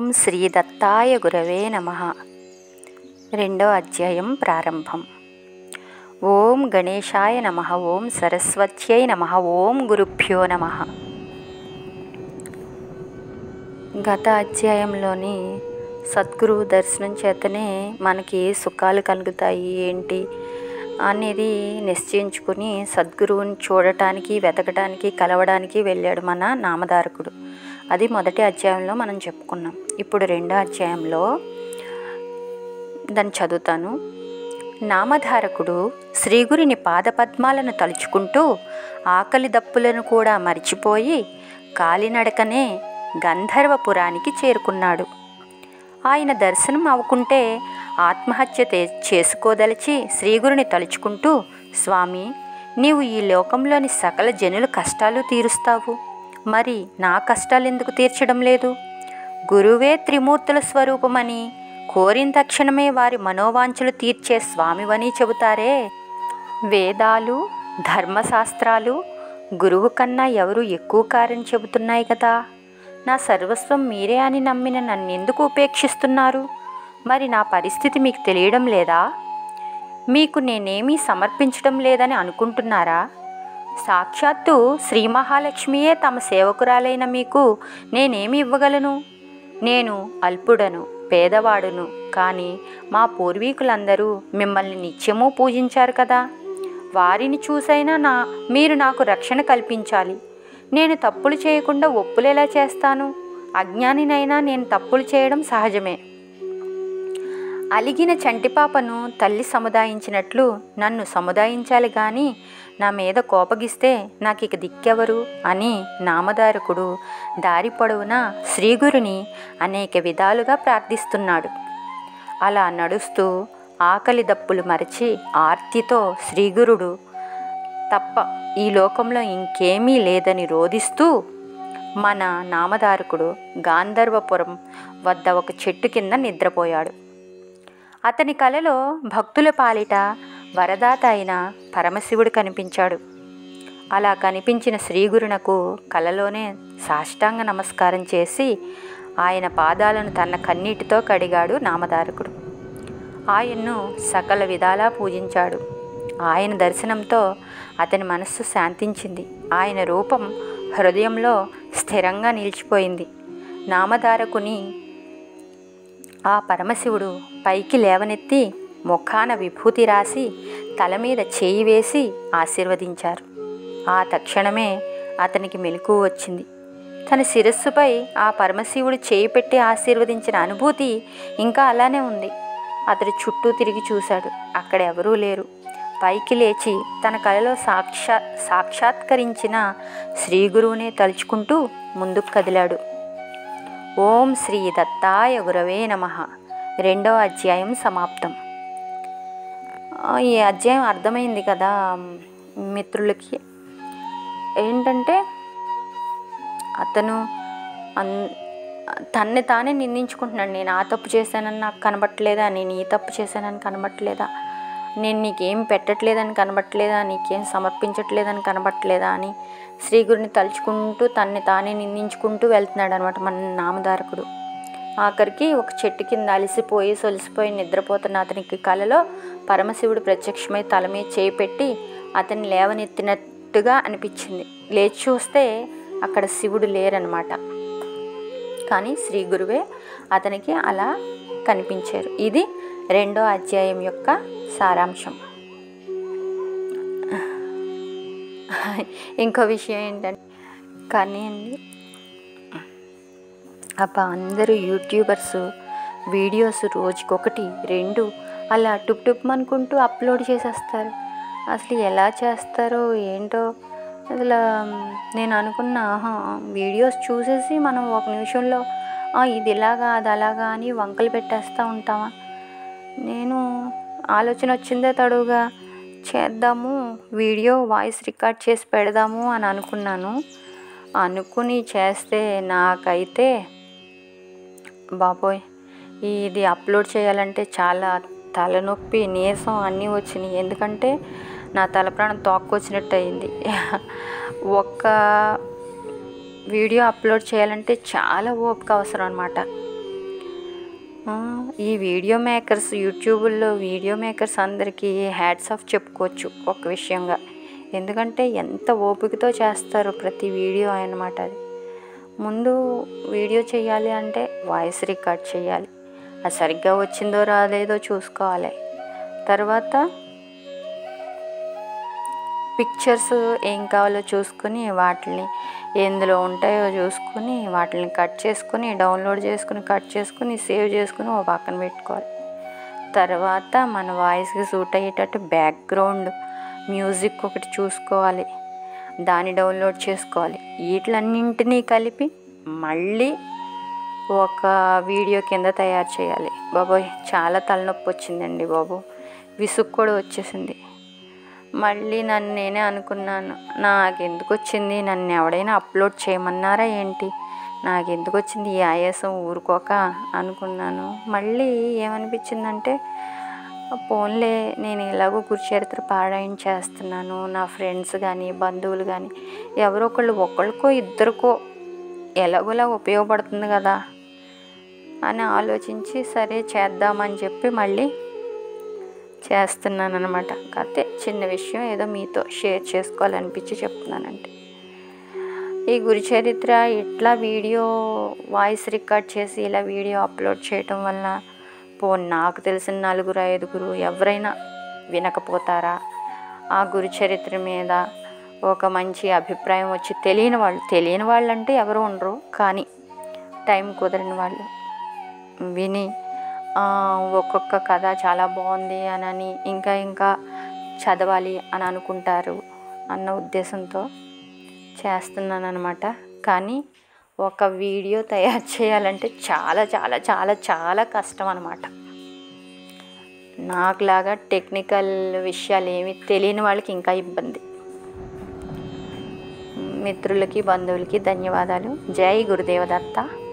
శ్రీ దత్తాయ గురవే నమ రెండో అధ్యాయం ప్రారంభం ఓం గణేశాయ నమ ఓం సరస్వత్యై నమ ఓం గురుభ్యో నమ గత అధ్యాయంలోని సద్గురువు దర్శనం చేతనే మనకి సుఖాలు కలుగుతాయి ఏంటి అనేది నిశ్చయించుకుని సద్గురువుని చూడటానికి వెతకడానికి కలవడానికి వెళ్ళాడు మన నామధారకుడు అది మొదటి అధ్యాయంలో మనం చెప్పుకున్నాం ఇప్పుడు రెండో అధ్యాయంలో దాన్ని చదువుతాను నామధారకుడు శ్రీగురిని పాదపద్మాలను తలుచుకుంటూ ఆకలి దప్పులను కూడా మరిచిపోయి కాలినడకనే గంధర్వపురానికి చేరుకున్నాడు ఆయన దర్శనం అవ్వకుంటే ఆత్మహత్య తే- చేసుకోదలిచి శ్రీగురిని తలుచుకుంటూ స్వామి నీవు ఈ లోకంలోని సకల జనుల కష్టాలు తీరుస్తావు మరి నా కష్టాలు ఎందుకు తీర్చడం లేదు గురువే త్రిమూర్తుల స్వరూపమని కోరిన తక్షణమే వారి మనోవాంఛలు తీర్చే స్వామివని చెబుతారే వేదాలు ధర్మశాస్త్రాలు గురువు కన్నా ఎవరు ఎక్కువ కార్యం చెబుతున్నాయి కదా నా సర్వస్వం మీరే అని నమ్మిన నన్ను ఎందుకు ఉపేక్షిస్తున్నారు మరి నా పరిస్థితి మీకు తెలియడం లేదా మీకు నేనేమీ సమర్పించడం లేదని అనుకుంటున్నారా సాక్షాత్తు శ్రీ మహాలక్ష్మియే తమ సేవకురాలైన మీకు నేనేమి ఇవ్వగలను నేను అల్పుడను పేదవాడును కానీ మా పూర్వీకులందరూ మిమ్మల్ని నిత్యము పూజించారు కదా వారిని చూసైనా నా మీరు నాకు రక్షణ కల్పించాలి నేను తప్పులు చేయకుండా ఒప్పులు ఎలా చేస్తాను అజ్ఞానినైనా నేను తప్పులు చేయడం సహజమే అలిగిన చంటిపాపను తల్లి సముదాయించినట్లు నన్ను సముదాయించాలి గాని నా మీద కోపగిస్తే నాకు ఇక దిక్కెవరు అని నామధారకుడు దారి పొడవునా శ్రీగురుని అనేక విధాలుగా ప్రార్థిస్తున్నాడు అలా నడుస్తూ ఆకలి దప్పులు మరచి ఆర్తితో శ్రీగురుడు తప్ప ఈ లోకంలో ఇంకేమీ లేదని రోధిస్తూ మన నామధారకుడు గాంధర్వపురం వద్ద ఒక చెట్టు కింద నిద్రపోయాడు అతని కలలో భక్తుల పాలిట వరదాత అయిన పరమశివుడు కనిపించాడు అలా కనిపించిన శ్రీగురునకు కలలోనే సాష్టాంగ నమస్కారం చేసి ఆయన పాదాలను తన కన్నీటితో కడిగాడు నామధారకుడు ఆయన్ను సకల విధాలా పూజించాడు ఆయన దర్శనంతో అతని మనస్సు శాంతించింది ఆయన రూపం హృదయంలో స్థిరంగా నిలిచిపోయింది నామధారకుని ఆ పరమశివుడు పైకి లేవనెత్తి ముఖాన విభూతి రాసి తల మీద చేయి వేసి ఆశీర్వదించారు ఆ తక్షణమే అతనికి మెలకు వచ్చింది తన శిరస్సుపై ఆ పరమశివుడు చేయి పెట్టి ఆశీర్వదించిన అనుభూతి ఇంకా అలానే ఉంది అతడు చుట్టూ తిరిగి చూశాడు అక్కడ ఎవరూ లేరు పైకి లేచి తన కలలో సాక్షా సాక్షాత్కరించిన శ్రీ గురువునే తలుచుకుంటూ ముందుకు కదిలాడు ఓం శ్రీ దత్తాయ గురవే నమ రెండో అధ్యాయం సమాప్తం ఆ, ఈ అధ్యాయం అర్థమైంది కదా మిత్రులకి ఏంటంటే అతను అన్ తన్ని తానే నిందించుకుంటున్నాడు నేను ఆ తప్పు చేశానని నాకు కనబట్టలేదా నేను ఈ తప్పు చేశానని కనబట్టలేదా నేను నీకేం పెట్టట్లేదని కనబట్టలేదా నీకేం సమర్పించట్లేదని కనబట్టలేదా అని శ్రీగురిని తలుచుకుంటూ తన్ని తానే నిందించుకుంటూ వెళ్తున్నాడు అనమాట మన నామధారకుడు ఆఖరికి ఒక చెట్టు కింద అలసిపోయి సొలిసిపోయి నిద్రపోతున్న అతనికి కలలో పరమశివుడు ప్రత్యక్షమై తల మీద చేయి పెట్టి అతన్ని లేవనెత్తినట్టుగా అనిపించింది లేచి చూస్తే అక్కడ శివుడు లేరనమాట కానీ శ్రీ గురువే అతనికి అలా కనిపించారు ఇది రెండో అధ్యాయం యొక్క సారాంశం ఇంకో విషయం ఏంటంటే కానీ అండి అబ్బా అందరూ యూట్యూబర్స్ వీడియోస్ రోజుకొకటి రెండు అలా టుప్ టుప్ అనుకుంటూ అప్లోడ్ చేసేస్తారు అసలు ఎలా చేస్తారో ఏంటో అసలు నేను అనుకున్నా ఆహా వీడియోస్ చూసేసి మనం ఒక నిమిషంలో "ఆ, ఇది ఇలాగా అది అలాగా అని వంకలు పెట్టేస్తూ ఉంటామా నేను ఆలోచన వచ్చిందే తడుగా చేద్దాము వీడియో వాయిస్ రికార్డ్ చేసి పెడదాము అని అనుకున్నాను అనుకుని చేస్తే నాకైతే బాబోయ్ ఇది అప్లోడ్ చేయాలంటే చాలా తలనొప్పి నీరసం అన్నీ వచ్చినాయి ఎందుకంటే నా తల ప్రాణం తోక్కొచ్చినట్టు అయింది ఒక్క వీడియో అప్లోడ్ చేయాలంటే చాలా ఓపిక అవసరం అనమాట ఆ, ఈ వీడియో మేకర్స్ యూట్యూబ్లో వీడియో మేకర్స్ అందరికీ హ్యాట్స్ ఆఫ్ చెప్పుకోవచ్చు ఒక విషయంగా ఎందుకంటే ఎంత ఓపికతో చేస్తారు ప్రతి వీడియో అన్నమాట అది ముందు వీడియో చేయాలి అంటే వాయిస్ రికార్డ్ చేయాలి అది సరిగ్గా వచ్చిందో రాలేదో చూసుకోవాలి తర్వాత పిక్చర్స్ ఏం కావాలో చూసుకుని వాటిని ఎందులో ఉంటాయో చూసుకుని వాటిని కట్ చేసుకుని డౌన్లోడ్ చేసుకుని కట్ చేసుకుని సేవ్ చేసుకుని ఓ పక్కన పెట్టుకోవాలి తర్వాత మన వాయిస్కి సూట్ అయ్యేటట్టు బ్యాక్గ్రౌండ్ మ్యూజిక్ ఒకటి చూసుకోవాలి దాన్ని డౌన్లోడ్ చేసుకోవాలి వీటిలన్నింటినీ కలిపి మళ్ళీ ఒక వీడియో కింద తయారు చేయాలి బాబోయ్ చాలా తలనొప్పి వచ్చిందండి బాబు విసుగు కూడా వచ్చేసింది మళ్ళీ నన్ను నేనే అనుకున్నాను నాకు ఎందుకు వచ్చింది నన్ను ఎవడైనా అప్లోడ్ చేయమన్నారా ఏంటి నాకు ఎందుకు వచ్చింది ఈ ఆయాసం ఊరుకోక అనుకున్నాను మళ్ళీ ఏమనిపించిందంటే పోన్లే నేను ఎలాగో గురుచరిత్ర పారాయణ చేస్తున్నాను నా ఫ్రెండ్స్ కానీ బంధువులు కానీ ఎవరో ఒకళ్ళు ఒకళ్ళకో ఇద్దరికో ఎలాగోలా ఉపయోగపడుతుంది కదా అని ఆలోచించి సరే చేద్దామని చెప్పి మళ్ళీ చేస్తున్నాను అనమాట కాకపోతే చిన్న విషయం ఏదో మీతో షేర్ చేసుకోవాలనిపించి చెప్తున్నానంటే ఈ గురుచరిత్ర ఇట్లా వీడియో వాయిస్ రికార్డ్ చేసి ఇలా వీడియో అప్లోడ్ చేయటం వల్ల పో నాకు తెలిసిన నలుగురు ఐదుగురు ఎవరైనా వినకపోతారా ఆ గురుచరిత్ర మీద ఒక మంచి అభిప్రాయం వచ్చి తెలియని వాళ్ళు తెలియని వాళ్ళు అంటే ఎవరు ఉండరు కానీ టైం కుదరని వాళ్ళు విని ఆ, ఒక్కొక్క కథ చాలా బాగుంది అని ఇంకా ఇంకా చదవాలి అని అనుకుంటారు అన్న ఉద్దేశంతో చేస్తున్నాను అనమాట కానీ ఒక వీడియో తయారు చేయాలంటే చాలా చాలా చాలా చాలా కష్టం అనమాట నాకులాగా టెక్నికల్ విషయాలు ఏమి తెలియని వాళ్ళకి ఇంకా ఇబ్బంది మిత్రులకి బంధువులకి ధన్యవాదాలు జై గురుదేవదత్త